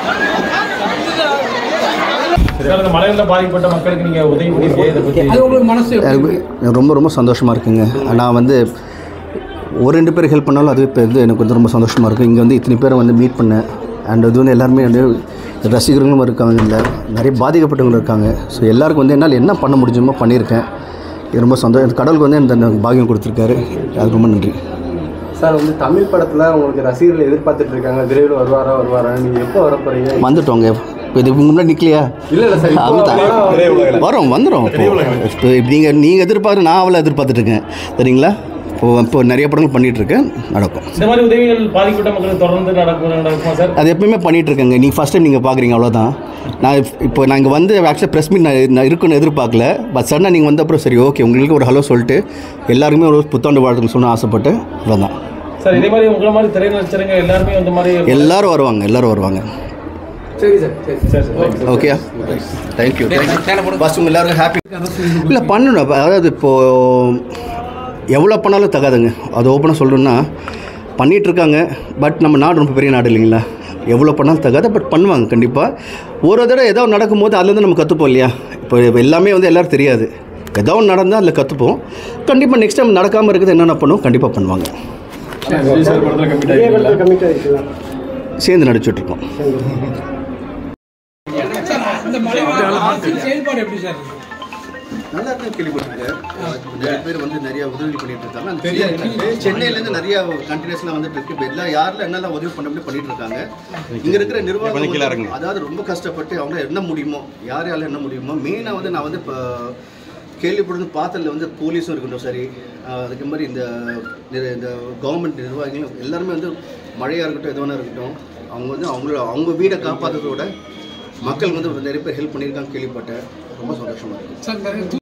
Sir இந்த மழையில பாதிக்கப்பட்ட மக்களுக்கு நீங்க உதவி பண்ணிருக்கீங்க இதை பத்தி அது உங்களுக்கு மனசு எப்படி இருக்கு? எனக்கு ரொம்ப ரொம்ப சந்தோஷமாக இருக்குங்க நான் வந்து ஒரு ரெண்டு பேர் ஹெல்ப் பண்ணாலும் அது இப்போ வந்து எனக்கு வந்து ரொம்ப சந்தோஷமாக இருக்குது இங்கே வந்து இத்தனை பேரை வந்து மீட் பண்ணேன் அண்ட் அது வந்து எல்லாருமே வந்து ரசிகர்களும் இருக்காங்க இல்லை நிறைய பாதிக்கப்பட்டவங்களும் இருக்காங்க ஸோ எல்லாருக்கும் வந்து என்னால் என்ன பண்ண முடிஞ்சுமோ பண்ணியிருக்கேன் இது ரொம்ப சந்தோஷம் இந்த கடவுளுக்கு வந்து இந்த பாக்கியம் கொடுத்துருக்காரு அது ரொம்ப நன்றி சார் வந்து தமிழ் படத்தில் உங்களுக்கு ரசிகர்கள் எதிர்பார்த்துட்டு இருக்காங்க விரைவில் வருவாரா வருவாரா நீங்கள் எப்போ வர போறீங்க வந்துட்டோங்க இப்போ இதுக்கு முன்னாடி நிற்கலையா இல்லை இல்லை சார் இப்போ அதுதான். வரோம் வந்துடும் இப்போ நீங்கள் நீங்கள் எதிர்பார்த்து நான் அவளை எதிர்பார்த்துட்டு இருக்கேன் சரிங்களா இப்போ இப்போ நிறைய படங்கள் பண்ணிகிட்டு இருக்கேன் நடக்கும் இந்த மாதிரி உதவிகள் பாதிக்கப்பட்ட மக்களுக்கு தொடர்ந்து நடக்கும் நடக்குமா சார் அது எப்பயுமே பண்ணிட்டு இருக்கேங்க நீங்கள் ஃபஸ்ட் டைம் நீங்கள் பார்க்குறீங்க அவ்வளோதான் நான் இப்- இப்போ நான் இங்கே வந்து ஆக்சுவலாக ப்ரெஸ் மீட் நான் நான் இருக்குன்னு எதிர்பார்க்கல பட் சடனாக நீங்கள் வந்த அப்புறம் சரி ஓகே உங்களுக்கு ஒரு ஹலோ சொல்லிட்டு எல்லாருக்குமே ஒரு புத்தாண்டு வாழ்த்துன்னு சொன்ன ஆசைப்பட்டு அவ்வளோதான் சார் இதே மாதிரி உங்களை மாதிரி திரை நடிச்சருங்க எல்லாருமே இந்த மாதிரி எல்லாரும் வருவாங்க எல்லாரும் வருவாங்க சரி சார் சரி சரி சார் ஓகே தேங்க்யூ பஸ் உங்கள் எல்லாருக்கும் ஹாப்பி இல்லை பண்ணணும் அப்ப அதாவது இப்போது எவ்வளோ பண்ணாலும் தகாதுங்க அது ஓப்பனாக சொல்லணும்னா பண்ணிட்டு இருக்காங்க பட் நம்ம நாடு ரொம்ப பெரிய நாடு இல்லைங்களா எவ்வளோ பண்ணாலும் தகாது பட் பண்ணுவாங்க கண்டிப்பாக ஒரு தடவை ஏதோ நடக்கும்போது அதுலேருந்து நம்ம கற்றுப்போம் இல்லையா இப்போ இப்போ எல்லாமே வந்து எல்லோரும் தெரியாது ஏதோ ஒன்று நடந்தால் அதில் கற்றுப்போம் கண்டிப்பாக நெக்ஸ்ட் டைம் நடக்காமல் இருக்குது என்னென்ன பண்ணுவோம் கண்டிப்பாக பண்ணுவாங்க கமிட் ஆகிக்கலாம் சேர்ந்து நடிச்சுட்ருக்கோம் இந்த மழை ஆட்சியின் செயல்பாடு எப்படி சார் இருக்கு? நல்லா இருக்கு கேள்விப்பட்டிருக்கேன் நிறைய பேர் வந்து நிறைய உதவி பண்ணிட்டு இருக்காங்க அந்த சென்னையிலேருந்து நிறைய கண்டினியூஸ்லாம் வந்துட்டு இருக்கு இப்போ எல்லாம் யாரில் என்னெல்லாம் உதவி பண்ண முடியும் பண்ணிட்டு இருக்காங்க இங்கே இருக்கிற நிர்வாகம் வந்து- அதாவது ரொம்ப கஷ்டப்பட்டு அவங்க என்ன முடியுமோ யார் யாரால என்ன முடியுமோ மெயினாக வந்து நான் வந்து இப்போ கேள்விப்படுறது பார்த்ததில் வந்து போலீஸும் இருக்கட்டும் சரி ஆஹ் அதுக்கு மாதிரி இந்த நிற- இந்த கவர்மெண்ட் நிர்வாகிகளும் எல்லாருமே வந்து மழையாக இருக்கட்டும் எது வேணா இருக்கட்டும் அவங்க வந்து அவங்கள அவங்க வீடை காப்பாற்றுறதோட மக்கள் வந்து நிறைய பேர் ஹெல்ப் பண்ணியிருக்காங்க கேள்விப்பட்டேன் ரொம்ப சந்தோஷமாக இருக்குது சார் இந்த